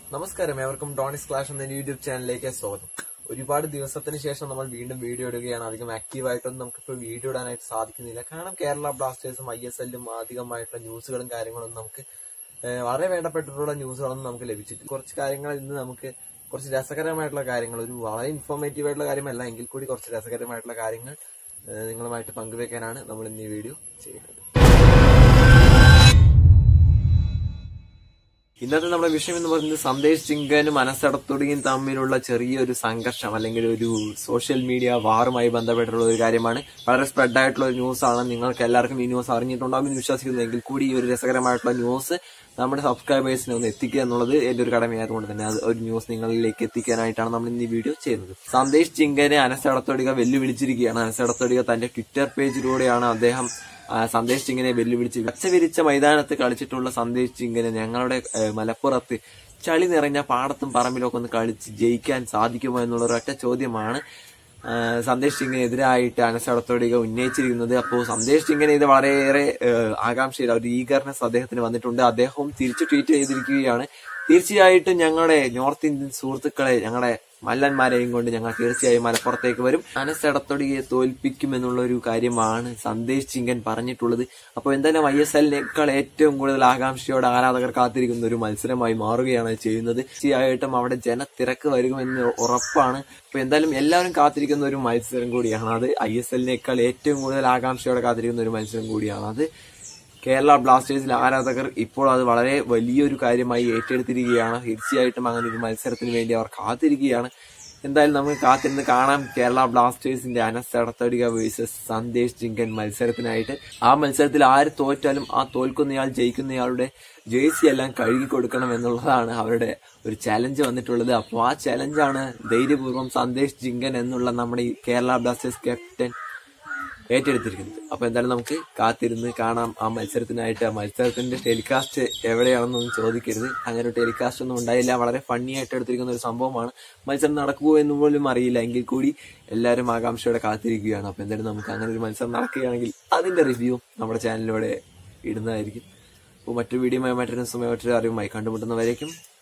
നമസ്കാരം ഏവർക്കും ഡോണിസ് ക്ലാഷ് എന്ന യൂട്യൂബ് ചാനലിലേക്ക് സ്വാഗതം ഒരുപാട് ദിവസത്തിന് ശേഷം നമ്മൾ വീണ്ടും വീഡിയോ ഇടുകയാണ് അധികം ആക്റ്റീവ് ആയിട്ടൊന്നും നമുക്കിപ്പോൾ വീഡിയോ ഇടാനായിട്ട് സാധിക്കുന്നില്ല കാരണം കേരള ബ്ലാസ്റ്റേഴ്സും ഐ എസ് എല്ലും അധികമായിട്ടുള്ള ന്യൂസുകളും കാര്യങ്ങളും നമുക്ക് ഏഹ്, വളരെ വേണ്ടപ്പെട്ടിട്ടുള്ള ന്യൂസുകളൊന്നും നമുക്ക് ലഭിച്ചിട്ടില്ല കുറച്ച് കാര്യങ്ങൾ ഇന്ന് നമുക്ക് കുറച്ച് രസകരമായിട്ടുള്ള കാര്യങ്ങൾ ഒരു വളരെ ഇൻഫോർമേറ്റീവ് ആയിട്ടുള്ള കാര്യമല്ല എങ്കിൽ കൂടി കുറച്ച് രസകരമായിട്ടുള്ള കാര്യങ്ങൾ ഏഹ്, നിങ്ങളുമായിട്ട് പങ്കുവെക്കാനാണ് നമ്മൾ ഇന്ന് ഈ വീഡിയോ ചെയ്യുന്നത് ഇന്നത്തെ നമ്മുടെ വിഷയം എന്ന് പറയുന്നത് സന്ദേശ് ചിങ്കനും മനസ്സടത്തൊടിയും തമ്മിലുള്ള ചെറിയൊരു സംഘർഷം അല്ലെങ്കിൽ ഒരു സോഷ്യൽ മീഡിയ വാറുമായി ബന്ധപ്പെട്ടുള്ള ഒരു കാര്യമാണ് വളരെ സ്പ്രെഡ് ആയിട്ടുള്ള ഒരു ന്യൂസ് ആണ് നിങ്ങൾക്ക് എല്ലാവർക്കും ഈ ന്യൂസ് അറിഞ്ഞിട്ടുണ്ടാകും എന്ന് വിശ്വസിക്കുന്നു എങ്കിൽ കൂടി ഈ ഒരു രസകരമായിട്ടുള്ള ന്യൂസ് നമ്മുടെ സബ്സ്ക്രൈബേഴ്സിനെ ഒന്ന് എത്തിക്കുക എന്നുള്ളത് എന്റെ ഒരു കടമയായതുകൊണ്ട് തന്നെ അത് ഒരു ന്യൂസ് നിങ്ങളിലേക്ക് എത്തിക്കാനായിട്ടാണ് നമ്മൾ ഇന്ന് ഈ വീഡിയോ ചെയ്യുന്നത് സന്ദേശ് ചിങ്കനെ അനസടത്തൊടിക വെല്ലുവിളിച്ചിരിക്കുകയാണ് അനസടത്തൊടിക തന്റെ ട്വിറ്റർ പേജിലൂടെയാണ് അദ്ദേഹം ആ, സന്ദേശ് ചിങ്ങിനെ വെല്ലുവിളിച്ച് പച്ചവിരിച്ച മൈതാനത്ത് കളിച്ചിട്ടുള്ള സന്ദേശ് ചിങ്ങിനെ ഞങ്ങളുടെ ഏ, മലപ്പുറത്ത് ചളി നിറഞ്ഞ പാടത്തും പറമ്പിലൊക്കെ ഒന്ന് കളിച്ച് ജയിക്കാൻ സാധിക്കുമോ എന്നുള്ള ഒരൊറ്റ ചോദ്യമാണ് ആ, സന്ദേശ് സിംഗിനെതിരായിട്ട് അനസടത്തോടിക ഉന്നയിച്ചിരിക്കുന്നത് അപ്പോൾ സന്ദേശ് സിംഗിനെ ഇത് വളരെയേറെ ഏ, ആകാംക്ഷയില്ല ഒരു ഈഗർനെസ് അദ്ദേഹത്തിന് വന്നിട്ടുണ്ട് അദ്ദേഹവും തിരിച്ചു ട്വീറ്റ് ചെയ്തിരിക്കുകയാണ് തീർച്ചയായിട്ടും ഞങ്ങളുടെ നോർത്ത് ഇന്ത്യൻ സുഹൃത്തുക്കളെ ഞങ്ങളുടെ മല്ലന്മാരെയും കൊണ്ട് ഞങ്ങൾ തീർച്ചയായും മലപ്പുറത്തേക്ക് വരും അനസടത്തൊടിയെ തോൽപ്പിക്കുമെന്നുള്ള ഒരു കാര്യമാണ് സന്ദേശ് ചിങ്കൻ പറഞ്ഞിട്ടുള്ളത് അപ്പോൾ എന്തായാലും ഐ എസ് എല്ലിനേക്കാൾ ഏറ്റവും കൂടുതൽ ആകാംക്ഷയോടെ ആരാധകർ കാത്തിരിക്കുന്ന ഒരു മത്സരമായി മാറുകയാണ് ചെയ്യുന്നത് തീർച്ചയായിട്ടും അവിടെ ജനത്തിരക്ക് വരുമെന്ന് ഉറപ്പാണ് അപ്പൊ എന്തായാലും എല്ലാവരും കാത്തിരിക്കുന്ന ഒരു മത്സരം കൂടിയാണ് അത് ഐ എസ് എല്ലിനേക്കാൾ ഏറ്റവും കൂടുതൽ ആകാംക്ഷയോടെ കാത്തിരിക്കുന്ന ഒരു മത്സരം കൂടിയാണ് അത് കേരള ബ്ലാസ്റ്റേഴ്സിലെ ആരാധകർ ഇപ്പോൾ അത് വളരെ വലിയൊരു കാര്യമായി ഏറ്റെടുത്തിരിക്കുകയാണ് തീർച്ചയായിട്ടും അങ്ങനെ ഒരു മത്സരത്തിന് വേണ്ടി അവർ കാത്തിരിക്കുകയാണ് എന്തായാലും നമുക്ക് കാത്തിരുന്ന് കാണാം കേരള ബ്ലാസ്റ്റേഴ്സിന്റെ അനസ്തടത്തടിക വേഴ്സസ് സന്ദേശ് ചിങ്കൻ മത്സരത്തിനായിട്ട് ആ മത്സരത്തിൽ ആര് തോറ്റാലും ആ തോൽക്കുന്നയാൾ ജയിക്കുന്നയാളുടെ ജേഴ്സി എല്ലാം കഴുകി കൊടുക്കണം എന്നുള്ളതാണ് അവരുടെ ഒരു ചലഞ്ച് വന്നിട്ടുള്ളത് അപ്പോൾ ആ ചലഞ്ചാണ് ധൈര്യപൂർവ്വം സന്ദേശ് ചിങ്കൻ എന്നുള്ള നമ്മുടെ ഈ കേരള ബ്ലാസ്റ്റേഴ്സ് ക്യാപ്റ്റൻ ഏറ്റെടുത്തിരിക്കുന്നത് അപ്പൊ എന്തായാലും നമുക്ക് കാത്തിരുന്ന് കാണാം ആ മത്സരത്തിനായിട്ട് ആ മത്സരത്തിന്റെ ടെലികാസ്റ്റ് എവിടെയാണെന്നൊന്നും ചോദിക്കരുത് അങ്ങനെ ഒരു ടെലികാസ്റ്റ് ഒന്നും ഉണ്ടായില്ല വളരെ ഫണ്ണി ആയിട്ട് എടുത്തിരിക്കുന്ന ഒരു സംഭവമാണ് മത്സരം നടക്കുമോ എന്ന് പോലും അറിയില്ല എങ്കിൽ കൂടി എല്ലാവരും ആകാംക്ഷയോടെ കാത്തിരിക്കുകയാണ് അപ്പൊ എന്തായാലും നമുക്ക് അങ്ങനെ ഒരു മത്സരം നടക്കുകയാണെങ്കിൽ അതിന്റെ റിവ്യൂ നമ്മുടെ ചാനലിലൂടെ ഇടുന്നതായിരിക്കും അപ്പോൾ മറ്റൊരു വീഡിയോയുമായി മറ്റൊരു സമയം മറ്റൊരു അറിവുമായി കണ്ടുമുട്ടുന്നവരേക്കും